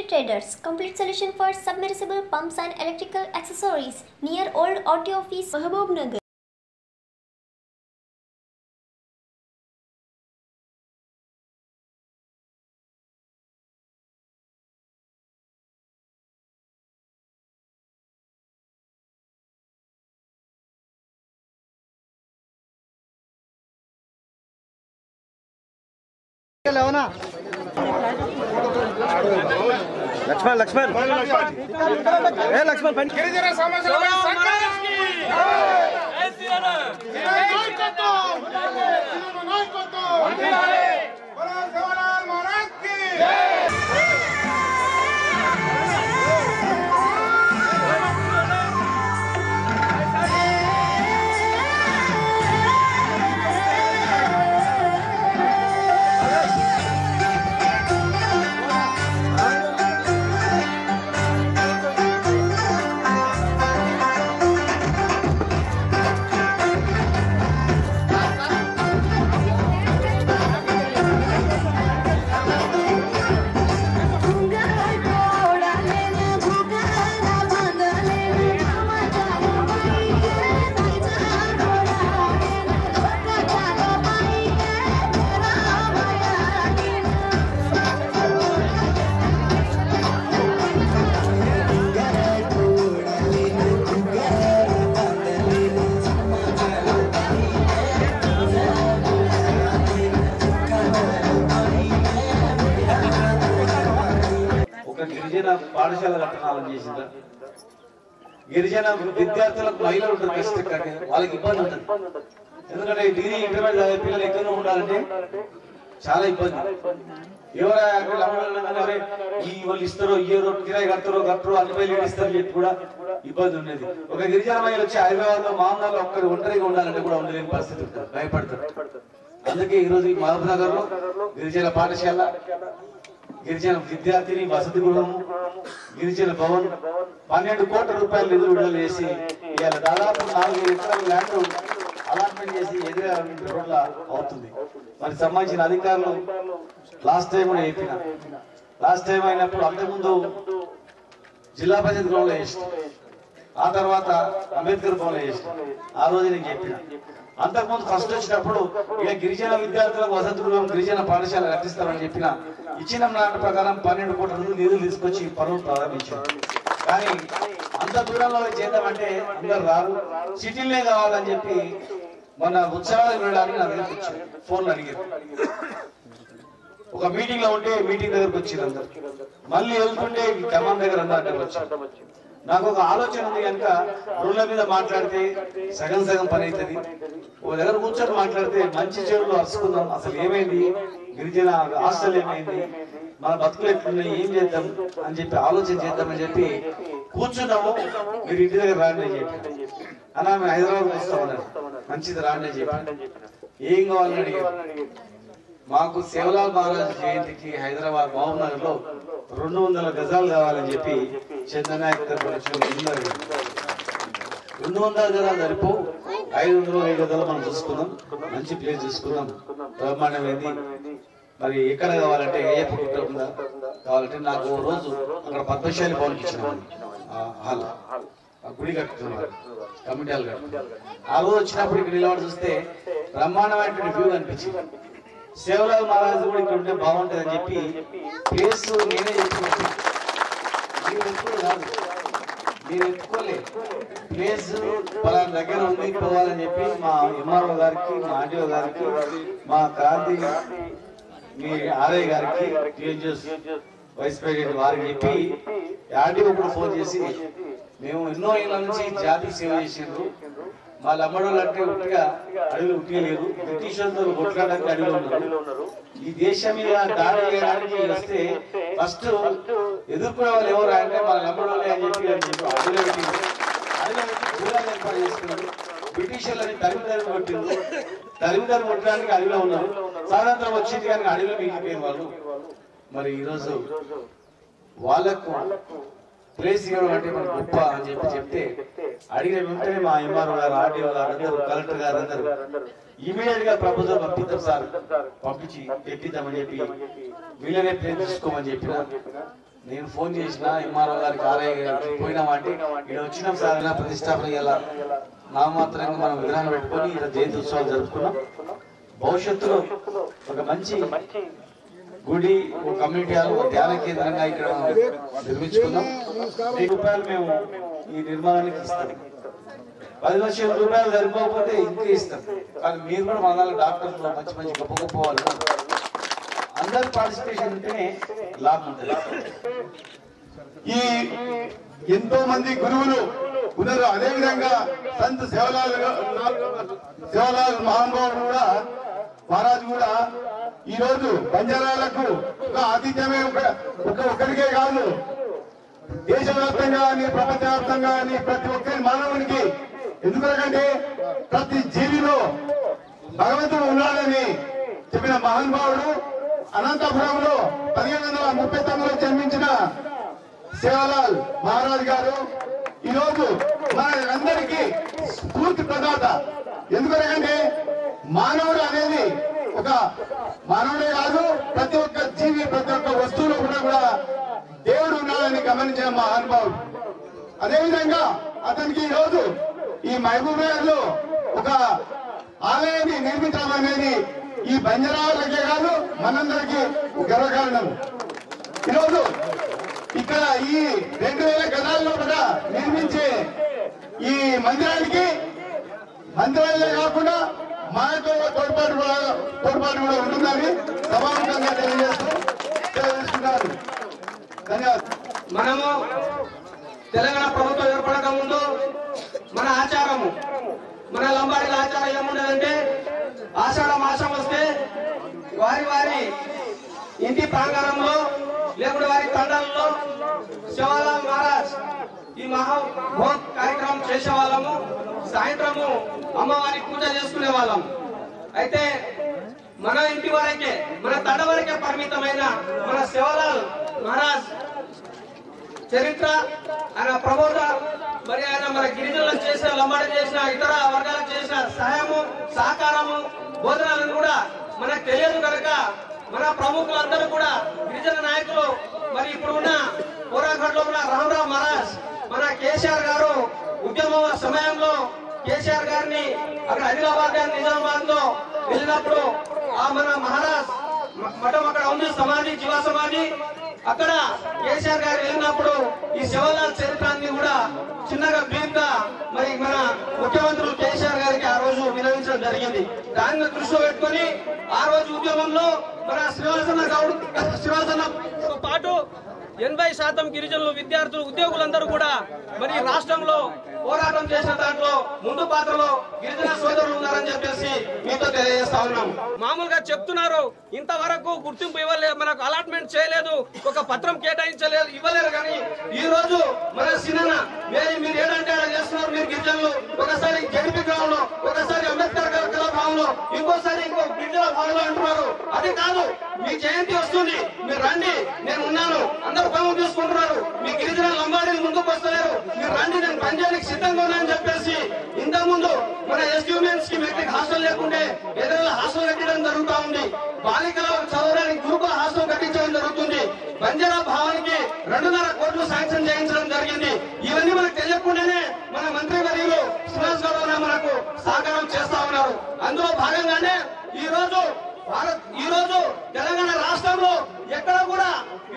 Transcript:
Traders, complete solution for submersible pumps and electrical accessories near Old Auto Office, Mahabub Nagar. లేవనా Laxman Laxman ఏ లక్ష్మణ్ పని గిరిజన సమస్యలపై సర్కారుకి నాయకత్వం నాయకత్వం బోలో శివలాల్ మహారాజ్కి ఒక గిరిజన పాఠశాల కట్టనాలని చేసిందా గిరిజన విద్యార్థులకు మహిళలు ఉంటుంది కష్టంగా వాళ్ళకి ఇబ్బంది ఉంటుంది ఎందుకంటే డిగ్రీ ఇంటర్మీడియట్ చదివే పిల్లలు ఎక్కడ ఉండాలంటే చాలా ఇబ్బంది ఎవరు అక్కడ అమ్మగారు ఎవరే ఈ వాళ్ళు ఇస్తారో ఇయ్యరో కిరాయి కడతారో కట్టరో అన్ని వేలు ఇస్తారు చెప్పి కూడా ఇబ్బంది ఉండేది ఒక గిరిజన మహిళ వచ్చి హైదరాబాద్ లో మామూలు ఒక్కరు ఒంటరిగా ఉండాలంటే కూడా ఉండలేని పరిస్థితి ఉంటుంది భయపడతారు అందుకే ఈ రోజు ఈ మహబూబ్ నగర్ లో గిరిజన పాఠశాల గిరిజన విద్యార్థిని వసతి గృహం గిరిజన భవన్ పన్నెండు కోట్ల రూపాయలు నిధులు విడుదల చేసి ఇవాళ దాదాపు నాలుగు ఎకరాల ల్యాండ్ అలాట్మెంట్ చేసి ఎదురు రోడ్ల అవుతుంది మరి సంబంధించిన అధికారులు లాస్ట్ టైం కూడా చెప్పిన లాస్ట్ టైం అయినప్పుడు అంతకుముందు జిల్లా పరిషత్ గ్రౌండ్ లో చేసిన ఆ తర్వాత అంబేద్కర్ భవన్ చేసిన ఆ రోజు నేను చెప్పిన అంతకుముందు ఫస్ట్ వచ్చినప్పుడు ఇక గిరిజన విద్యార్థులకు వసతి గృహం గిరిజన పాఠశాల కట్టిస్తామని చెప్పిన ఇచ్చిన మాట ప్రకారం పన్నెండు కోట్ల రూపాయలు నిధులు తీసుకొచ్చి ఈ పనులు ప్రారంభించారు కానీ అంత దూరంలో చేద్దామంటే అందరు రారు సిటీలే కావాలని చెప్పి మొన్న ఉత్సవాలకు వెళ్ళడానికి నా దగ్గరికి వచ్చారు ఫోన్లు అడిగారు ఒక మీటింగ్ లో ఉంటే మీటింగ్ దగ్గరకు వచ్చింది అందరు మళ్ళీ వెళ్తుంటే ఈ ఖమ్మం దగ్గర అన్నారు వచ్చారు నాకు ఒక ఆలోచన ఉంది కనుక రోడ్ల మీద మాట్లాడితే సగం సగం పని అవుతుంది ఒక దగ్గర కూర్చొని మాట్లాడితే మంచి చెడులు అరుచుకుందాం అసలు ఏమైంది గిరిజన హాస్టల్ ఏమైంది మన బతుకులు ఎట్లున్నాయి ఏం చేద్దాం అని చెప్పి ఆలోచన చేద్దామని చెప్పి కూర్చున్నాము మీరు ఇంటి దగ్గర రాండి అని చెప్పి అన్నా మేము హైదరాబాద్ వస్తామన్నారు మంచిది రాండి అని చెప్పి ఏం కావాలని అడిగారు మాకు శివలాల్ మహారాజ్ జయంతికి హైదరాబాద్ మహబూబ్ నగర్ లో రెండు వందల గజాలు కావాలని చెప్పి చంద్రనాయక్ తరపున వచ్చిన ఉన్నారు. రెండు వందల గజాలు సరిపో ఐదు వందల వెయ్యి గజాలు మనం చూసుకుందాం మంచి ప్లేస్ చూసుకుందాం బ్రహ్మాండమైంది మరి ఎక్కడ కావాలంటే ఏ పుట్ట ఉందా కావాలంటే నాకు ఓ రోజు అక్కడ పద్మశాలి భవన్కి ఇచ్చిన హాల్ ఆ గుడి కట్టుతున్నారు కమిటీ హాల్ కట్టుతున్నారు. ఆ రోజు వచ్చినప్పుడు ఇక్కడ నిలబడి చూస్తే బ్రహ్మాండమైనటువంటి వ్యూ కనిపించింది శివలాల్ మహారాజు కూడా ఇక్కడ ఉంటే బాగుంటుంది అని చెప్పి ప్లేస్ నేనే చెప్పినట్టు మీరు ఎప్పుడు కాదు మీరు ఎత్తుకోలే ప్లేస్ పలానా దగ్గర ఉంది పోవాలని చెప్పి మా ఎంఆర్ఓ గారికి మా ఆర్డీఓ గారికి మా క్రాంతి మీ ఆర్ఐ గారికి టీఎన్జిఎస్ వైస్ ప్రెసిడెంట్ వారికి చెప్పి ఆర్డీఓ కూడా ఫోన్ చేసి మేము ఎన్నో ఏళ్ళ నుంచి జాతికి సేవ చేసిండ్రు మా లమ్మడోళ్ళు అంటే ఉట్టిగా అడవిలో ఉట్టిగా లేదు బ్రిటిష్ వాళ్ళతో కొట్లాడడానికి అడవిలో ఉన్నారు ఈ దేశం మీద దాడి చేయడానికి వస్తే ఫస్ట్ ఎదుర్కొనే వాళ్ళు ఎవరు అంటే మన లమ్మడోళ్ళే అని చెప్పి అని చెప్పి అడవిలో పెట్టింది అడవిలో పెట్టి దూరాన్ని ఏర్పాటు చేసుకున్నారు బ్రిటిష్ వాళ్ళని తరిమి తరిమి కొట్టింది తరిమి తరిమి కొట్టడానికి అడవిలో ఉన్నారు స్వాతంత్రం వచ్చింది కానీ అడవిలో మిగిలిపోయిన వాళ్ళు మరి ఈరోజు వాళ్ళకు ప్లేస్ ఇవ్వడం అంటే మన గొప్ప అని చెప్పి చెప్తే అడిగిన వెంటనే మా ఎంఆర్ఓ గారు ఆర్డీఓ గారు అందరూ కలెక్టర్ గారు అందరూ ఇమీడియట్ గా ప్రపోజల్ పంపిద్దాం సార్ పంపించి తెప్పిద్దామని చెప్పి వీళ్ళనే ప్లేస్ తీసుకోమని చెప్పిన నేను ఫోన్ చేసిన ఎంఆర్ఓ గారికి ఆర్ఐ గారికి పోయినామంటే ఇక్కడ వచ్చినాం సార్ ఇలా ప్రతిష్టాపన ఇలా నామమాత్రంగా మనం విగ్రహం పెట్టుకొని ఇక్కడ జయంతి ఉత్సవాలు జరుపుకున్నాం భవిష్యత్తులో ఒక మంచి గుడి ఒక కమ్యూనిటీ హాల్ ఒక ధ్యాన కేంద్రంగా ఇక్కడ మనం నిర్మించుకుందాం వెయ్యి రూపాయలు మేము ఈ నిర్మాణానికి ఇస్తాం పది లక్షల రూపాయలు సరిపోకపోతే ఇంకా ఇస్తాం కానీ మీరు కూడా మన దాంట్లో డాక్టర్లు మంచి మంచి గొప్ప గొప్ప వాళ్ళు అందరు పార్టిసిపేషన్ ఉంటేనే లాభం ఉంటుంది ఈ ఎంతో మంది గురువులు ఉన్నారు అదే విధంగా సంత్ సేవలాల్ సేవలాల్ మహానుభావుడు కూడా మహారాజు కూడా ఈ రోజు బంజారాలకు ఒక ఆతిథ్యమే ఒక ఒక ఒక్కరికే కాదు దేశవ్యాప్తంగా నీ ప్రపంచవ్యాప్తంగా నీ ప్రతి ఒక్కరి మానవునికి ఎందుకంటే ప్రతి జీవిలో భగవంతుడు ఉన్నాడని చెప్పిన మహానుభావుడు అనంతపురంలో పదిహేను వందల ముప్పై తొమ్మిదిలో జన్మించిన సేవలాల్ మహారాజ్ గారు ఈ రోజు మన అందరికీ స్ఫూర్తి ప్రదాత ఎందుకంటే మానవుడు అనేది ఒక మానవుడే కాదు ప్రతి ఒక్క జీవి ప్రతి ఒక్క వస్తువులో కూడా కూడా దేవుడు ఉన్నాడని గమనించిన మహానుభావుడు అదేవిధంగా అతనికి ఈ రోజు ఈ మహబూబ్ నగర్ లో ఒక ఆలయాన్ని నిర్మించడం అనేది ఈ బంజరాలకే కాదు మనందరికీ గర్వకారణం ఈరోజు ఇక్కడ ఈ రెండు వేల గదాల్లో కూడా నిర్మించే ఈ మందిరానికి మందిరాలే కాకుండా మా యొక్క తోడ్పాటు కూడా తోడ్పాటు కూడా ఉంటుందని సభాముఖంగా తెలియజేస్తూ తెలియజేస్తున్నారు ధన్యవాదాలు మనము తెలంగాణ ప్రభుత్వం ఏర్పడక ముందు మన ఆచారము మన లంబాడీల ఆచారం ఏముండదంటే ఆషాఢ మాసం వస్తే వారి వారి ఇంటి ప్రాంగణంలో లేకుంటే వారి తండాలలో శివాలాల్ మహారాజ్ ఈ మహా భోగ్ కార్యక్రమం చేసే వాళ్ళము సాయంత్రము అమ్మవారి పూజ చేసుకునే వాళ్ళం అయితే మన ఇంటి వరకే మన తండ వరకే పరిమితమైన మన శివలాల్ మహారాజ్ చరిత్ర ఆయన ప్రబోధ మరి ఆయన మన గిరిజనులకు చేసిన లంబాడి చేసిన ఇతర వర్గాలకు చేసిన సహాయము సహకారము బోధనలను కూడా మనకు తెలియదు కనుక మన ప్రముఖులందరూ కూడా గిరిజన నాయకులు మరి ఇప్పుడు ఉన్న పోరాఘాట్ లో ఉన్న రామరావు మహారాజ్ మన కేసీఆర్ గారు ఉద్యమ సమయంలో కేసీఆర్ గారిని అక్కడ ఆదిలాబాద్ గారి నిజామాబాద్ లో వెళ్ళినప్పుడు ఆ మన మహారాజ్ మ- మఠం అక్కడ ఉంది సమాధి జీవ సమాధి అక్కడ కేసీఆర్ గారు వెళ్ళినప్పుడు ఈ శివలాల్ చరిత్రాన్ని కూడా చిన్నగా బ్రీఫ్ గా మరి మన ముఖ్యమంత్రులు కేసీఆర్ గారికి ఆ రోజు వినవించడం జరిగింది దాన్ని దృష్టిలో పెట్టుకొని ఆ రోజు ఉద్యమంలో మన శ్రీవాసన్న గౌడ్ శ్రీవాసన్నతో పాటు ఎనభై శాతం గిరిజనులు విద్యార్థులు ఉద్యోగులందరూ కూడా మరి రాష్ట్రంలో పోరాటం చేసిన దాంట్లో ముందు పాత్రలో గిరిజన సోదరులు ఉన్నారని చెప్పేసి మీతో తెలియజేస్తా ఉన్నాం మామూలుగా చెప్తున్నారు ఇంతవరకు గుర్తింపు ఇవ్వలేదు మనకు అలాట్మెంట్ చేయలేదు ఒక పత్రం కేటాయించలేదు ఇవ్వలేరు కానీ ఈ రోజు మన సినిమా మీరు మీరు ఏంటంటే అలా చేస్తున్నారు మీరు గిరిజనులు ఒకసారి జడిపి గ్రౌండ్ లో ఒకసారి అంబేద్కర్ గారి కళా భవన్ లో ఇంకోసారి ఇంకో గిరిజన భవన్ లో అంటున్నారు అది కాదు మీ జయంతి వస్తుంది మీరు రండి నేను ఉన్నాను అందరూ పనులు తీసుకుంటున్నారు మీ గిరిజన లంబాడీలు ముందుకు వస్తలేరు మీరు రండి నేను పనిచేయడానికి సిద్ధంగా ఉన్నానని చెప్పేసి ఇంత ముందు మన ఎస్టీ ఉమెన్స్ కి మెట్రిక్ హాస్టల్ లేకుంటే ఏదైనా హాస్టల్ కట్టడం జరుగుతా ఉంది బాలికల చదవడానికి గురుకుల హాస్టల్ కట్టించడం జరుగుతుంది బంజారా భావానికి రెండున్నర కోట్లు శాంక్షన్ చేయించడం జరిగింది ఇవన్నీ మనకు తెలియకుండానే మన మంత్రి వర్యులు శ్రీనివాస్ గౌడ్ అన్న మనకు సహకారం చేస్తా ఉన్నారు అందులో భాగంగానే ఈ రోజు భారత్ ఈ రోజు తెలంగాణ రాష్ట్రంలో ఎక్కడ కూడా